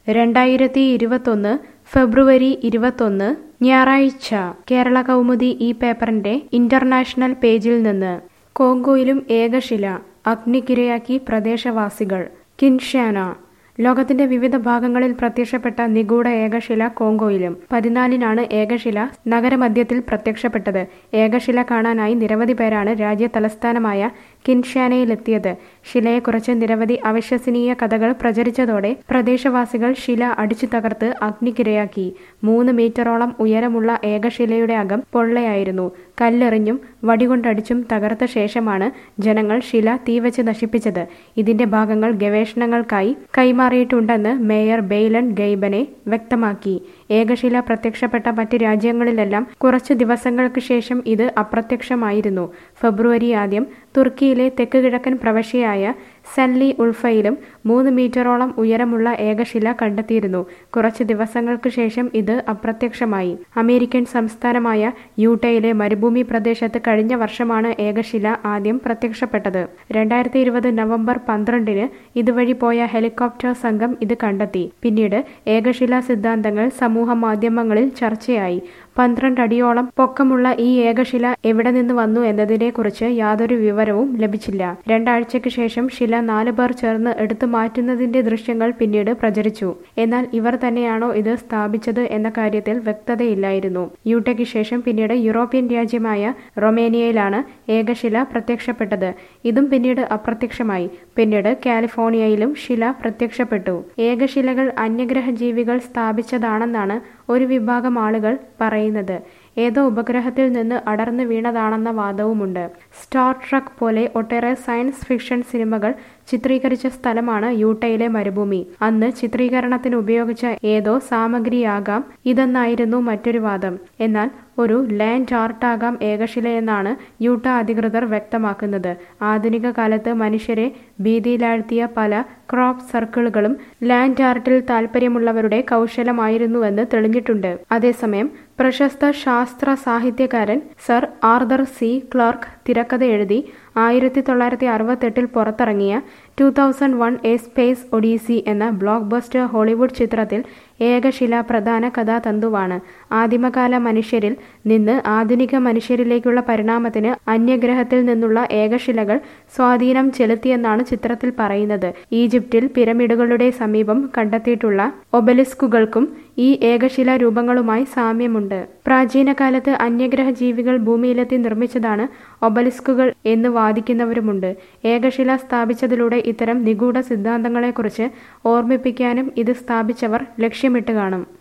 രണ്ടായിരത്തി ഇരുപത്തൊന്ന് ഫെബ്രുവരി ഇരുപത്തൊന്ന് ഞായറാഴ്ച കേരള കൗമുദി ഈ പേപ്പറിന്റെ ഇന്റർനാഷണൽ പേജിൽ നിന്ന് കോങ്കോയിലും ഏകശില അഗ്നിക്കിരയാക്കി പ്രദേശവാസികൾ കിൻഷാന ലോകത്തിന്റെ വിവിധ ഭാഗങ്ങളിൽ പ്രത്യക്ഷപ്പെട്ട നിഗൂഢ ഏകശില കോങ്കോയിലും പതിനാലിനാണ് ഏകശില നഗരമധ്യത്തിൽ പ്രത്യക്ഷപ്പെട്ടത് ഏകശില കാണാനായി നിരവധി പേരാണ് രാജ്യ തലസ്ഥാനമായ കിൻഷാനയിലെത്തിയത് ശിലയെക്കുറിച്ച് നിരവധി അവിശ്വസനീയ കഥകൾ പ്രചരിച്ചതോടെ പ്രദേശവാസികൾ ശില അടിച്ചു തകർത്ത് അഗ്നിക്കിരയാക്കി മൂന്ന് മീറ്ററോളം ഉയരമുള്ള ഏകശിലയുടെ അകം പൊള്ളയായിരുന്നു കല്ലെറിഞ്ഞും വടികൊണ്ടടിച്ചും തകർത്ത ശേഷമാണ് ജനങ്ങൾ ശില തീവച്ച് നശിപ്പിച്ചത് ഇതിന്റെ ഭാഗങ്ങൾ ഗവേഷണങ്ങൾക്കായി കൈമാറിയിട്ടുണ്ടെന്ന് മേയർ ബെയ്ലൻ ഗെയ്ബനെ വ്യക്തമാക്കി ഏകശില പ്രത്യക്ഷപ്പെട്ട മറ്റ് രാജ്യങ്ങളിലെല്ലാം കുറച്ച് ദിവസങ്ങൾക്ക് ശേഷം ഇത് അപ്രത്യക്ഷമായിരുന്നു ഫെബ്രുവരി ആദ്യം തുർക്കിയിലെ തെക്ക് കിഴക്കൻ പ്രവശ്യയായ സല്ലി ഉൾഫയിലും മൂന്ന് മീറ്ററോളം ഉയരമുള്ള ഏകശില കണ്ടെത്തിയിരുന്നു കുറച്ച് ദിവസങ്ങൾക്ക് ശേഷം ഇത് അപ്രത്യക്ഷമായി അമേരിക്കൻ സംസ്ഥാനമായ യൂട്ടയിലെ മരുഭൂമി പ്രദേശത്ത് കഴിഞ്ഞ വർഷമാണ് ഏകശില ആദ്യം പ്രത്യക്ഷപ്പെട്ടത് രണ്ടായിരത്തി ഇരുപത് നവംബർ പന്ത്രണ്ടിന് ഇതുവഴി പോയ ഹെലികോപ്റ്റർ സംഘം ഇത് കണ്ടെത്തി പിന്നീട് ഏകശില സിദ്ധാന്തങ്ങൾ സമൂഹ മാധ്യമങ്ങളിൽ ചർച്ചയായി പന്ത്രണ്ട് അടിയോളം പൊക്കമുള്ള ഈ ഏകശില എവിടെ നിന്ന് വന്നു എന്നതിനെക്കുറിച്ച് യാതൊരു വിവരവും ലഭിച്ചില്ല രണ്ടാഴ്ചയ്ക്ക് ശേഷം ശില നാല് പേർ ചേർന്ന് എടുത്തു മാറ്റുന്നതിന്റെ ദൃശ്യങ്ങൾ പിന്നീട് പ്രചരിച്ചു എന്നാൽ ഇവർ തന്നെയാണോ ഇത് സ്ഥാപിച്ചത് എന്ന കാര്യത്തിൽ വ്യക്തതയില്ലായിരുന്നു യൂട്ടയ്ക്ക് ശേഷം പിന്നീട് യൂറോപ്യൻ രാജ്യമായ റൊമേനിയയിലാണ് ഏകശില പ്രത്യക്ഷപ്പെട്ടത് ഇതും പിന്നീട് അപ്രത്യക്ഷമായി പിന്നീട് കാലിഫോർണിയയിലും ശില പ്രത്യക്ഷപ്പെട്ടു ഏകശിലകൾ അന്യഗ്രഹ ജീവികൾ സ്ഥാപിച്ചതാണെന്നാണ് ഒരു വിഭാഗം ആളുകൾ പറയുന്നത് ഏതോ ഉപഗ്രഹത്തിൽ നിന്ന് അടർന്നു വീണതാണെന്ന വാദവുമുണ്ട് സ്റ്റാർ ട്രക്ക് പോലെ ഒട്ടേറെ സയൻസ് ഫിക്ഷൻ സിനിമകൾ ചിത്രീകരിച്ച സ്ഥലമാണ് യൂട്ടയിലെ മരുഭൂമി അന്ന് ചിത്രീകരണത്തിന് ഉപയോഗിച്ച ഏതോ സാമഗ്രിയാകാം ഇതെന്നായിരുന്നു മറ്റൊരു വാദം എന്നാൽ ഒരു ലാൻഡ് ആർട്ടാകാം ഏകശിലയെന്നാണ് യൂട്ട അധികൃതർ വ്യക്തമാക്കുന്നത് ആധുനിക കാലത്ത് മനുഷ്യരെ ഭീതിയിലാഴ്ത്തിയ പല ക്രോപ്പ് സർക്കിളുകളും ലാൻഡ് ആർട്ടിൽ താല്പര്യമുള്ളവരുടെ കൗശലമായിരുന്നുവെന്ന് തെളിഞ്ഞിട്ടുണ്ട് അതേസമയം പ്രശസ്ത ശാസ്ത്ര സാഹിത്യകാരൻ സർ ആർദർ സി ക്ലാർക്ക് തിരക്കഥ എഴുതി ആയിരത്തി തൊള്ളായിരത്തി അറുപത്തെട്ടിൽ പുറത്തിറങ്ങിയ two thousand one a space odyssey എന്ന ബ്ലോക്ക് ബസ്റ്റർ ഹോളിവുഡ് ചിത്രത്തിൽ ഏകശില പ്രധാന കഥാതന്തുവാണ് ആദിമകാല മനുഷ്യരിൽ നിന്ന് ആധുനിക മനുഷ്യരിലേക്കുള്ള പരിണാമത്തിന് അന്യഗ്രഹത്തിൽ നിന്നുള്ള ഏകശിലകൾ സ്വാധീനം ചെലുത്തിയെന്നാണ് ചിത്രത്തിൽ പറയുന്നത് ഈജിപ്തിൽ പിരമിഡുകളുടെ സമീപം കണ്ടെത്തിയിട്ടുള്ള ഒബലിസ്കുകൾക്കും ഈ ഏകശില രൂപങ്ങളുമായി സാമ്യമുണ്ട് പ്രാചീന കാലത്ത് അന്യഗ്രഹ ജീവികൾ ഭൂമിയിലെത്തി നിർമ്മിച്ചതാണ് ഒബലിസ്കുകൾ എന്ന് വാദിക്കുന്നവരുമുണ്ട് ഏകശില സ്ഥാപിച്ചതിലൂടെ ഇത്തരം നിഗൂഢ സിദ്ധാന്തങ്ങളെക്കുറിച്ച് ഓർമ്മിപ്പിക്കാനും ഇത് സ്ഥാപിച്ചവർ ലക്ഷ്യമിട്ട് കാണും